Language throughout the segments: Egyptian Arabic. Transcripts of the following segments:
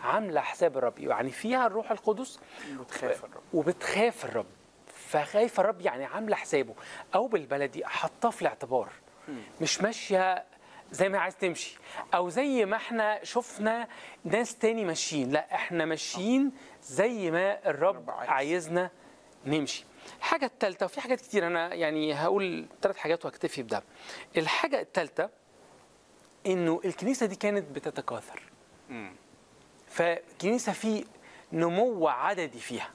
عامله حساب الرب يعني فيها الروح القدس بتخاف الرب وبتخاف الرب فخايف الرب يعني عامله حسابه او بالبلدي حاطاه في الاعتبار مش ماشيه زي ما عايز تمشي او زي ما احنا شفنا ناس تاني ماشيين لا احنا ماشيين زي ما الرب الرب عايز. عايزنا نمشي الحاجة الثالثة وفي حاجات كتير أنا يعني هقول ثلاث حاجات وهكتفي بده. الحاجة الثالثة إنه الكنيسة دي كانت بتتكاثر. فالكنيسة في نمو عددي فيها.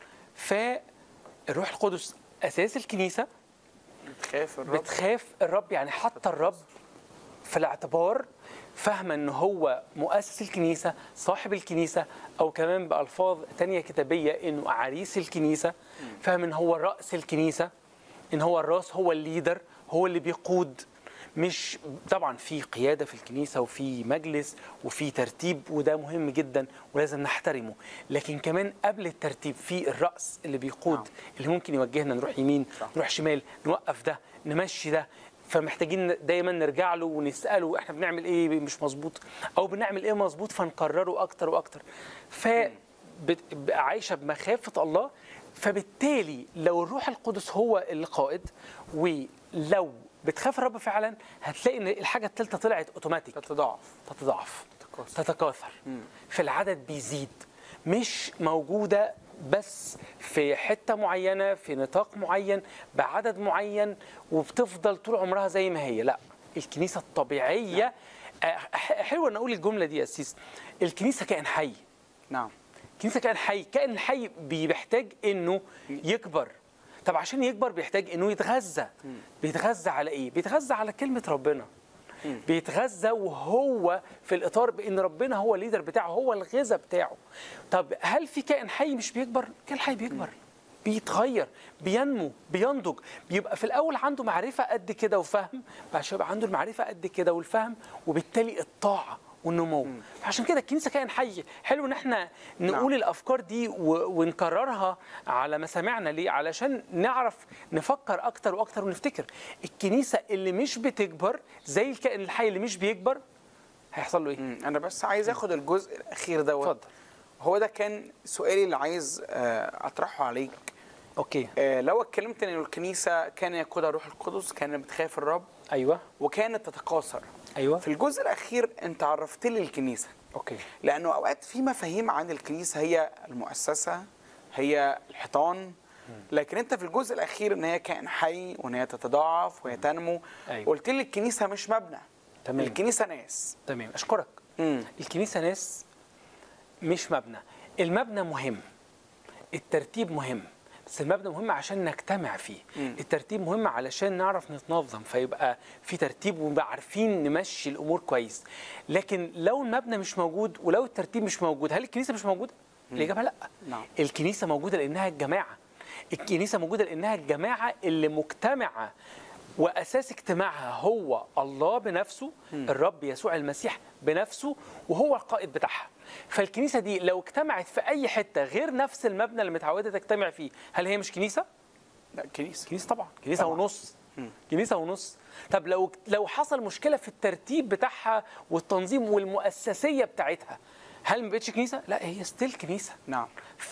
فالروح القدس أساس الكنيسة بتخاف الرب بتخاف الرب يعني حتى الرب في الاعتبار فاهمه ان هو مؤسس الكنيسه صاحب الكنيسه او كمان بالفاظ تانية كتابيه انه عريس الكنيسه فاهم ان هو راس الكنيسه ان هو الراس هو الليدر هو اللي بيقود مش طبعا في قياده في الكنيسه وفي مجلس وفي ترتيب وده مهم جدا ولازم نحترمه لكن كمان قبل الترتيب في الراس اللي بيقود نعم. اللي ممكن يوجهنا نروح يمين صح. نروح شمال نوقف ده نمشي ده فمحتاجين دايما نرجع له ونساله احنا بنعمل ايه مش مظبوط او بنعمل ايه مظبوط فنكرره اكتر واكتر ف بت- بقى عايشه بمخافه الله فبالتالي لو الروح القدس هو اللي قائد ولو بتخاف الرب فعلا هتلاقي ان الحاجه الثالثه طلعت اوتوماتيك تتضاعف تتضاعف تتكاثر. تتكاثر فالعدد بيزيد مش موجودة بس في حتة معينة في نطاق معين بعدد معين وبتفضل طول عمرها زي ما هي لا الكنيسة الطبيعية آه، ح- حلو ان اقول الجملة دي يا أسيس الكنيسة كائن حي نعم الكنيسة كائن حي كائن حي بي- بيحتاج انه يكبر طب عشان يكبر بيحتاج انه يتغذى بيتغذى على ايه بيتغذى على كلمة ربنا بيتغذى وهو في الاطار بان ربنا هو الليدر بتاعه هو الغذاء بتاعه طب هل في كائن حي مش بيكبر كائن حي بيكبر بيتغير بينمو بينضج بيبقى في الاول عنده معرفه قد كده وفهم بعد شويه يبقى عنده المعرفه قد كده والفهم وبالتالي الطاعه والنمو عشان كده الكنيسه كائن حي حلو ان احنا نقول الافكار دي و- ونكررها على مسامعنا ليه علشان نعرف نفكر اكتر واكتر ونفتكر الكنيسه اللي مش بتكبر زي الكائن الحي اللي مش بيكبر هيحصل له ايه مم. انا بس عايز اخد الجزء الاخير دوت اتفضل. هو ده كان سؤالي اللي عايز آه، اطرحه عليك اوكي آه، لو اتكلمت ان الكنيسه كان يقودها الروح القدس كانت بتخاف الرب ايوه وكانت تتكاثر ايوه في الجزء الاخير انت عرفت لي الكنيسه اوكي لانه اوقات في مفاهيم عن الكنيسه هي المؤسسه هي الحيطان لكن انت في الجزء الاخير ان هي كائن حي وان هي تتضاعف وهي تنمو أيوة. قلت لي الكنيسه مش مبنى تمام. الكنيسه ناس تمام اشكرك مم. الكنيسه ناس مش مبنى المبنى مهم الترتيب مهم بس المبنى مهم عشان نجتمع فيه مم. الترتيب مهم علشان نعرف نتنظم فيبقى في ترتيب ونبقى عارفين نمشي الامور كويس لكن لو المبنى مش موجود ولو الترتيب مش موجود هل الكنيسه مش موجوده الاجابه لا نعم. الكنيسه موجوده لانها الجماعه الكنيسه موجوده لانها الجماعه اللي مجتمعه واساس اجتماعها هو الله بنفسه الرب يسوع المسيح بنفسه وهو القائد بتاعها فالكنيسه دي لو اجتمعت في اي حته غير نفس المبنى اللي متعوده تجتمع فيه هل هي مش كنيسه لا كنيسه كنيسه طبعا كنيسه طبعاً. ونص كنيسه ونص طب لو لو حصل مشكله في الترتيب بتاعها والتنظيم والمؤسسيه بتاعتها هل ما بقتش كنيسه لا هي ستيل كنيسه نعم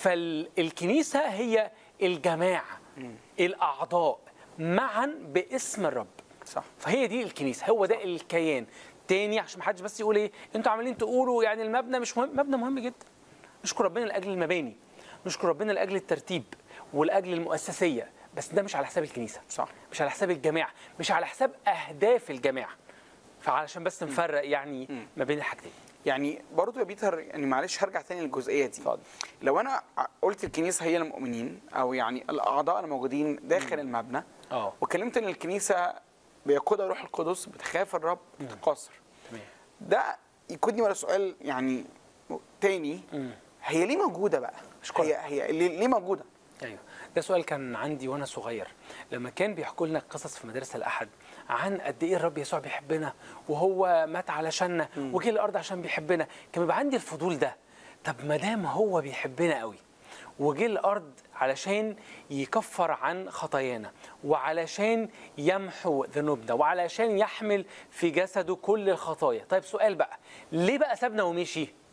فالكنيسه هي الجماعه الاعضاء معا باسم الرب صح فهي دي الكنيسه هو ده الكيان تاني عشان ما حدش بس يقول ايه انتوا عمالين تقولوا يعني المبنى مش مهم مبنى مهم جدا نشكر ربنا لاجل المباني نشكر ربنا لاجل الترتيب ولاجل المؤسسيه بس ده مش على حساب الكنيسه صح. مش على حساب الجماعه مش على حساب اهداف الجماعه فعلشان بس نفرق يعني ما بين الحاجتين يعني برضه يا بيتر يعني معلش هرجع تاني للجزئيه دي اتفضل. لو انا ع- قلت الكنيسه هي المؤمنين او يعني الاعضاء الموجودين داخل المبنى اه وكلمت ان الكنيسه بيقودها روح القدس بتخاف الرب بتقاصر تمام ده يقودني على سؤال يعني تاني هي ليه موجوده بقى؟ أشكرك. هي هي ليه ليه موجوده؟ ايوه ده سؤال كان عندي وانا صغير لما كان بيحكوا لنا قصص في مدارس الاحد عن قد ايه الرب يسوع بيحبنا وهو مات علشاننا وجه الارض عشان بيحبنا كان بيبقى عندي الفضول ده طب ما دام هو بيحبنا قوي وجه الارض علشان يكفر عن خطايانا وعلشان يمحو ذنوبنا وعلشان يحمل في جسده كل الخطايا طيب سؤال بقى ليه بقى سابنا ومشي